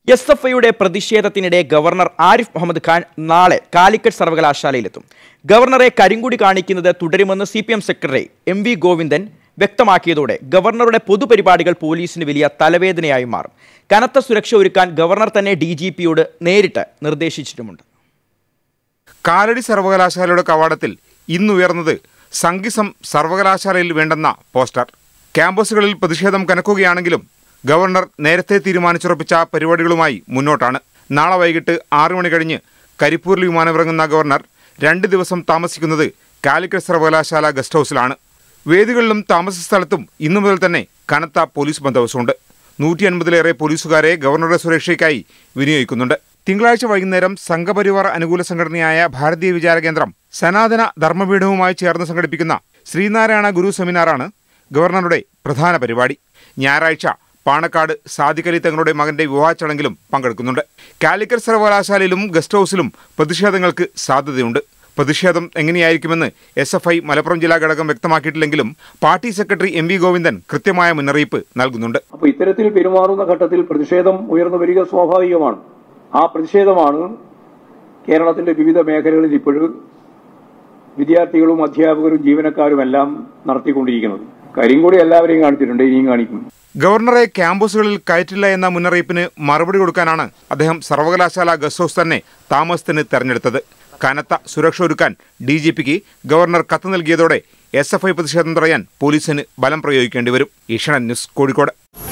S F ഐയുടെ പ്രതിഷേധത്തിനിടെ governor Arif Mohammed Khan നാളെ കാലിക്കറ്റ് സർവകലാശാലയിലെത്തും ഗവർണറെ കരിങ്കുടി കാണിക്കുന്നത് തുടരുമെന്ന് C P M secretary M V Govindan വ്യക്തമാക്കിയതോടെ ഗവർണറുടെ പൊതുപരിപാടികൾ പോലീസിന് വലിയ തലവേദനയായി മാറും കനത്ത സുരക്ഷ ഒരുക്കാൻ ഗവർണർ തന്നെ ഡി ജി പിയോട് നേരിട്ട് നിർദ്ദേശിച്ചിട്ടുമുണ്ട് കാലടി സർവകലാശാലയുടെ കവാടത്തിൽ ഇന്നുയർന്നത് സംഗീസം സർവകലാശാലയിൽ വേണ്ടെന്ന പോസ്റ്റർ ക്യാമ്പസുകളിൽ പ്രതിഷേധം കനക്കുകയാണെങ്കിലും ഗവർണർ നേരത്തെ തീരുമാനിച്ചുറപ്പിച്ച പരിപാടികളുമായി മുന്നോട്ടാണ് നാളെ വൈകിട്ട് ആറു മണി കഴിഞ്ഞ് കരിപ്പൂരിൽ വിമാനമിറങ്ങുന്ന ഗവർണർ രണ്ട് ദിവസം താമസിക്കുന്നത് കാലിക്കറ്റ് സർവകലാശാല ഗസ്റ്റ് ഹൗസിലാണ് വേദികളിലും താമസ സ്ഥലത്തും ഇന്നു മുതൽ തന്നെ കനത്ത പോലീസ് ബന്ദോബസ്തുണ്ട് നൂറ്റി അൻപതിലേറെ പോലീസുകാരെ ഗവർണറുടെ സുരക്ഷയ്ക്കായി വിനിയോഗിക്കുന്നുണ്ട് തിങ്കളാഴ്ച വൈകുന്നേരം സംഘപരിവാർ അനുകൂല സംഘടനയായ ഭാരതീയ വിചാര കേന്ദ്രം സനാതന ധർമ്മപീഠവുമായി ചേർന്ന് സംഘടിപ്പിക്കുന്ന ശ്രീനാരായണ ഗുരു സെമിനാറാണ് ഗവർണറുടെ പ്രധാന പരിപാടി ഞായറാഴ്ച പാണക്കാട് സാദിഖലി തങ്ങളുടെ മകന്റെ വിവാഹ ചടങ്ങിലും പങ്കെടുക്കുന്നുണ്ട് കാലിക്കറ്റ് സർവകലാശാലയിലും ഗസ്റ്റ് ഹൗസിലും പ്രതിഷേധങ്ങൾക്ക് സാധ്യതയുണ്ട് പ്രതിഷേധം എങ്ങനെയായിരിക്കുമെന്ന് എസ് എഫ് ഐ മലപ്പുറം ജില്ലാ ഘടകം വ്യക്തമാക്കിയിട്ടില്ലെങ്കിലും party secretary M V Govindan കൃത്യമായ മുന്നറിയിപ്പ് നൽകുന്നുണ്ട് അപ്പൊ ഇത്തരത്തിൽ പെരുമാറുന്ന ഘട്ടത്തിൽ പ്രതിഷേധം ഉയർന്നു വരിക സ്വാഭാവികമാണ് ആ പ്രതിഷേധമാണ് കേരളത്തിന്റെ വിവിധ മേഖലകളിൽ ഇപ്പോഴും വിദ്യാർത്ഥികളും അധ്യാപകരും ജീവനക്കാരുമെല്ലാം നടത്തിക്കൊണ്ടിരിക്കുന്നത് കരിങ്കൂടി എല്ലാവരെയും കാണിച്ചിട്ടുണ്ട് ഇനിയും കാണിക്കും ഗവർണറെ ക്യാമ്പസുകളിൽ കയറ്റില്ല എന്ന മുന്നറിയിപ്പിന് മറുപടി കൊടുക്കാനാണ് അദ്ദേഹം സർവകലാശാല ഗസ്റ്റ് ഹൗസ് തന്നെ താമസത്തിന് തെരഞ്ഞെടുത്തത് കനത്ത സുരക്ഷ ഒരുക്കാൻ ഡി ജി പിക്ക് ഗവർണർ കത്ത് നൽകിയതോടെ എസ് എഫ് ഐ പ്രതിഷേധം തടയാൻ പോലീസിന് ബലം പ്രയോഗിക്കേണ്ടി വരും ഈഷണൻ ന്യൂസ് കോഴിക്കോട്